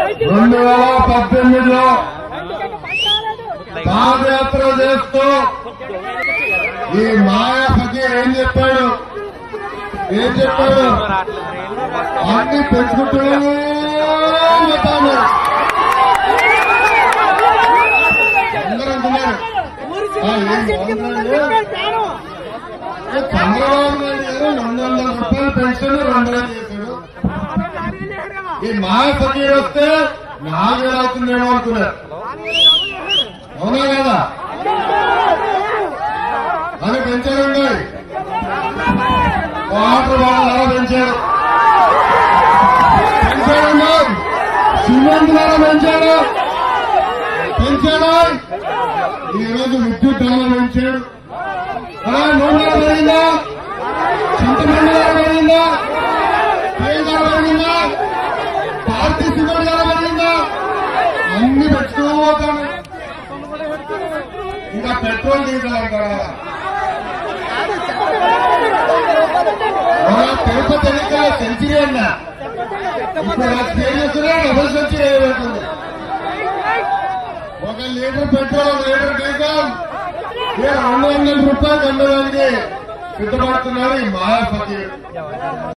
రెండు వేల పద్దెనిమిదిలో పాదయాత్ర చేస్తూ ఈ మాయా ఫకీర్ ఏం చెప్పాడు ఏం చెప్పాడు అన్ని పెంచుకుంటూనే పోతాను అందరూ అంటున్నారు ఆ, ఏం బాగుందండి ఏ చంద్రబాబు నాయుడు గారు రెండు వందల రూపాయలు పెన్షన్ రెండు వేలు చేశాడు ఈ మాయ ఫకీర్ వస్తే నాలుగు వేలు అవుతుందేమో అనుకున్నారు అవునా కదా అని పెంచారండి వాటర్ బాటిల్ ఎలా పెంచారు పెంచారండి సిమెంట్ ధర పెంచారు పెంచాడు ఈ రోజు విద్యుత్ ధర పెంచాడు అలా నూనె ధర పెరిగిందా చింతపండు ధర పెరిగిందా తేల్ ధర పెరిగిందా పార్టీ సిమెంట్ ధర పెరిగిందా అన్ని పెట్టుకోబోతాను ఇంకా పెట్రోల్ డీజిల్ అంటారా మన తిరుపతి ఎన్నికల సెంచరీ అన్న ఇప్పుడు ఆ స్టేజ్ వస్తున్నా డబుల్ సెంచరీ అయిపోతుంది ఒక లీటర్ పెట్రోల్ ఒక లీటర్ డీజిల్ ఏ రెండు వందల రూపాయలు అందడానికి సిద్ధపడుతున్నారు ఈ మాయా ఫకీర్